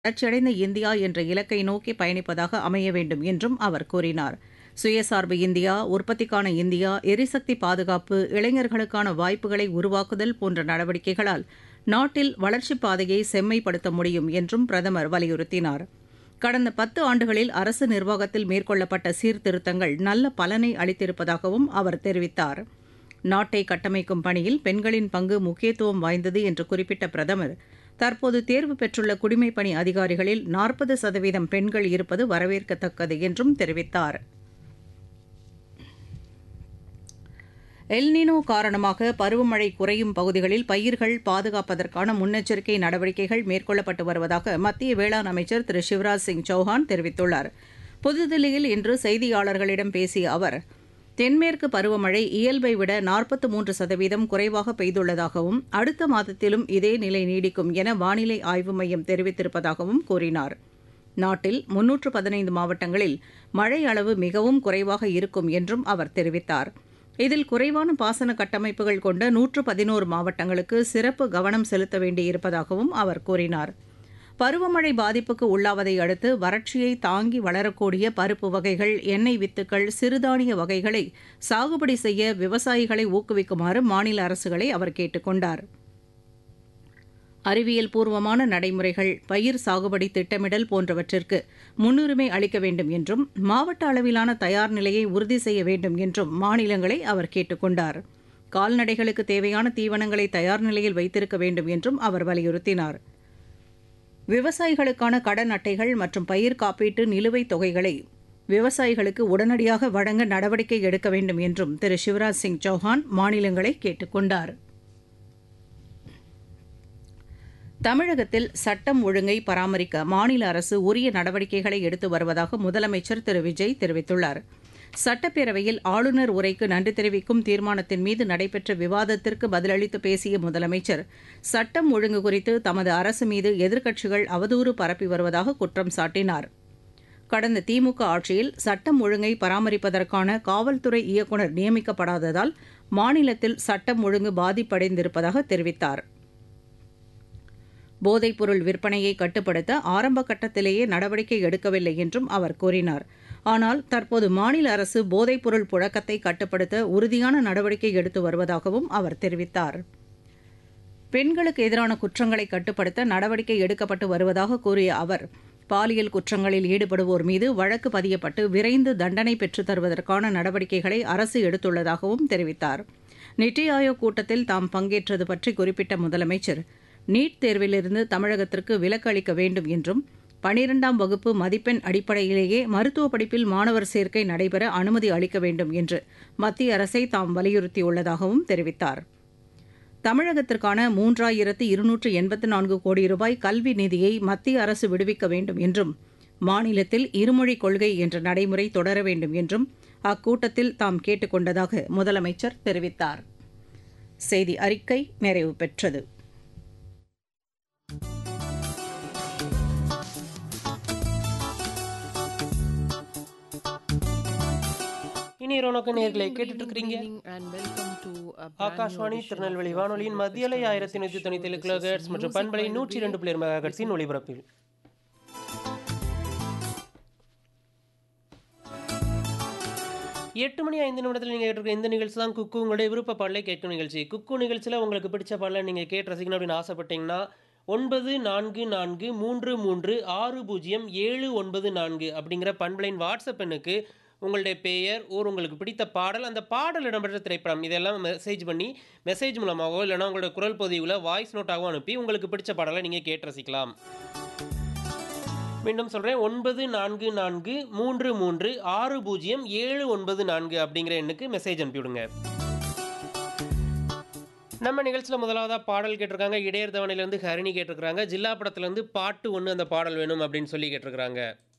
வளர்ச்சியடைந்த இந்தியா என்ற இலக்கை நோக்கி பயணிப்பதாக அமைய வேண்டும் என்றும் அவர் கூறினார் சுயசார்பு இந்தியா உற்பத்திக்கான இந்தியா எரிசக்தி பாதுகாப்பு இளைஞர்களுக்கான வாய்ப்புகளை உருவாக்குதல் போன்ற நடவடிக்கைகளால் நாட்டில் வளர்ச்சிப் பாதையை செம்மைப்படுத்த முடியும் என்றும் பிரதமர் வலியுறுத்தினார் கடந்த பத்து ஆண்டுகளில் அரசு நிர்வாகத்தில் மேற்கொள்ளப்பட்ட சீர்திருத்தங்கள் நல்ல பலனை அளித்திருப்பதாகவும் அவர் தெரிவித்தார் நாட்டை கட்டமைக்கும் பணியில் பெண்களின் பங்கு முக்கியத்துவம் வாய்ந்தது என்று குறிப்பிட்ட பிரதமர் தற்போது தேர்வு பெற்றுள்ள குடிமைப்பணி அதிகாரிகளில் நாற்பது சதவீதம் பெண்கள் இருப்பது வரவேற்கத்தக்கது என்றும் தெரிவித்தார் எல்னினோ காரணமாக பருவமழை குறையும் பகுதிகளில் பயிர்கள் பாதுகாப்பதற்கான முன்னெச்சரிக்கை நடவடிக்கைகள் மேற்கொள்ளப்பட்டு வருவதாக மத்திய வேளாண் அமைச்சர் திரு சிவராஜ் சிங் சௌஹான் தெரிவித்துள்ளார் புதுதில்லியில் இன்று செய்தியாளர்களிடம் பேசிய அவர் தென்மேற்கு பருவமழை இயல்பை விட நாற்பத்து மூன்று சதவீதம் குறைவாக பெய்துள்ளதாகவும் அடுத்த மாதத்திலும் இதே நிலை நீடிக்கும் என வானிலை ஆய்வு மையம் தெரிவித்திருப்பதாகவும் கூறினார் நாட்டில் முன்னூற்று பதினைந்து மாவட்டங்களில் மழை அளவு மிகவும் குறைவாக இருக்கும் என்றும் அவர் தெரிவித்தார் இதில் குறைவான பாசன கட்டமைப்புகள் கொண்ட நூற்று பதினோரு மாவட்டங்களுக்கு சிறப்பு கவனம் செலுத்த வேண்டியிருப்பதாகவும் அவர் கூறினார் பருவமழை பாதிப்புக்கு உள்ளாவதை அடுத்து வறட்சியை தாங்கி வளரக்கூடிய பருப்பு வகைகள் எண்ணெய் வித்துக்கள் சிறுதானிய வகைகளை சாகுபடி செய்ய விவசாயிகளை ஊக்குவிக்குமாறு மாநில அரசுகளை அவர் கேட்டுக் கொண்டார் அறிவியல் பூர்வமான நடைமுறைகள் பயிர் சாகுபடி திட்டமிடல் போன்றவற்றிற்கு முன்னுரிமை அளிக்க வேண்டும் என்றும் மாவட்ட அளவிலான தயார் நிலையை உறுதி செய்ய வேண்டும் என்றும் மாநிலங்களை அவர் கேட்டுக் கொண்டார் கால்நடைகளுக்கு தேவையான தீவனங்களை தயார் நிலையில் வைத்திருக்க வேண்டும் என்றும் அவர் வலியுறுத்தினார் விவசாயிகளுக்கான கடன் அட்டைகள் மற்றும் பயிர் காப்பீட்டு நிலுவைத் தொகைகளை விவசாயிகளுக்கு உடனடியாக வழங்க நடவடிக்கை எடுக்க வேண்டும் என்றும் திரு சிவராஜ் சிங் சௌஹான் மாநிலங்களை கேட்டுக் கொண்டார் தமிழகத்தில் சட்டம் ஒழுங்கை பராமரிக்க மாநில அரசு உரிய நடவடிக்கைகளை எடுத்து வருவதாக முதலமைச்சர் திரு விஜய் தெரிவித்துள்ளார் சட்டப்பேரவையில் ஆளுநர் உரைக்கு நன்றி தெரிவிக்கும் தீர்மானத்தின் மீது நடைபெற்ற விவாதத்திற்கு பதிலளித்து பேசிய முதலமைச்சர் சட்டம் ஒழுங்கு குறித்து தமது அரசு மீது எதிர்க்கட்சிகள் அவதூறு பரப்பி வருவதாக குற்றம் சாட்டினார் கடந்த திமுக ஆட்சியில் சட்டம் ஒழுங்கை பராமரிப்பதற்கான காவல்துறை இயக்குநர் நியமிக்கப்படாததால் மாநிலத்தில் சட்டம் ஒழுங்கு பாதிப்படைந்திருப்பதாக தெரிவித்தார் போதைப்பொருள் விற்பனையை கட்டுப்படுத்த ஆரம்ப கட்டத்திலேயே நடவடிக்கை எடுக்கவில்லை என்றும் அவர் கூறினார் ஆனால் தற்போது மாநில அரசு போதைப்பொருள் புழக்கத்தை கட்டுப்படுத்த உறுதியான நடவடிக்கை எடுத்து வருவதாகவும் அவர் தெரிவித்தார் பெண்களுக்கு எதிரான குற்றங்களை கட்டுப்படுத்த நடவடிக்கை எடுக்கப்பட்டு வருவதாக கூறிய அவர் பாலியல் குற்றங்களில் ஈடுபடுவோர் மீது வழக்கு பதியப்பட்டு விரைந்து தண்டனை பெற்றுத் தருவதற்கான நடவடிக்கைகளை அரசு எடுத்துள்ளதாகவும் தெரிவித்தார் நித்தி ஆயோக் கூட்டத்தில் தாம் பங்கேற்றது பற்றி குறிப்பிட்ட முதலமைச்சர் நீட் தேர்விலிருந்து தமிழகத்திற்கு விலக்கு அளிக்க வேண்டும் என்றும் பனிரெண்டாம் வகுப்பு மதிப்பெண் அடிப்படையிலேயே மருத்துவ படிப்பில் மாணவர் சேர்க்கை நடைபெற அனுமதி அளிக்க வேண்டும் என்று மத்திய அரசை தாம் வலியுறுத்தியுள்ளதாகவும் தெரிவித்தார் தமிழகத்திற்கான மூன்றாயிரத்து இருநூற்று எண்பத்து நான்கு கோடி ரூபாய் கல்வி நிதியை மத்திய அரசு விடுவிக்க வேண்டும் என்றும் மாநிலத்தில் இருமொழிக் கொள்கை என்ற நடைமுறை தொடர வேண்டும் என்றும் அக்கூட்டத்தில் தாம் கேட்டுக் கொண்டதாக முதலமைச்சர் தெரிவித்தார் செய்தி அறிக்கை நிறைவு பெற்றது இனி ரோனக்கு நேர்களை கேட்டுட்டு இருக்கிறீங்க and welcome to a brand Akashvani Tirunelveli வானொலியின் மத்தியலை ஆயிரத்தி நூற்றி தொண்ணூத்தி ஏழு கிலோஹெர்ட்ஸ் மற்றும் பண்பலை நூற்றி இரண்டு புள்ளி மெகாஹெர்ட்ஸின் ஒளிபரப்பில் எட்டு மணி ஐந்து நிமிடத்தில் நீங்கள் கேட்டிருக்க இந்த நிகழ்ச்சி தான் குக்கு உங்களுடைய விருப்ப பாடலை கேட்கும் நிகழ்ச்சி குக்கு நிகழ்ச்சியில் உங்களுக்கு பிடிச்ச பாடலை நீங்கள் கேட்டு ரசிக்கணும் அப்படின்னு ஆசைப்பட்டீங்கன்னா ஒன்பது நான்கு நான்கு மூன்று மூன்று ஆறு பூஜ்ஜியம் ஏழு ஒன்பது நான்கு அப்படிங்கிற பண்பலையின் வாட்ஸ்அப் எண்ணுக்கு உங்களுடைய பெயர் ஊர் உங்களுக்கு பிடித்த பாடல் அந்த பாடல் இடம்பெற்ற திரைப்படம் இதெல்லாம் மெசேஜ் பண்ணி மெசேஜ் மூலமாகவோ இல்லைனா உங்களோட குரல் பதிவில் வாய்ஸ் நோட்டாகவும் அனுப்பி உங்களுக்கு பிடிச்ச பாடலை நீங்கள் கேட்டு ரசிக்கலாம் மீண்டும் சொல்கிறேன் ஒன்பது நான்கு நான்கு மூன்று மூன்று ஆறு பூஜ்ஜியம் ஏழு ஒன்பது நான்கு அப்படிங்கிற எண்ணுக்கு மெசேஜ் அனுப்பிவிடுங்க நம்ம நிகழ்ச்சியில் முதலாவதாக பாடல் கேட்டிருக்காங்க இடையர் தவணையிலேருந்து ஹரிணி கேட்டிருக்காங்க ஜில்லா படத்துலேருந்து பாட்டு ஒன்று அந்த பாடல் வேணும் அப்படின்னு சொல்லி கேட்டிருக்காங்க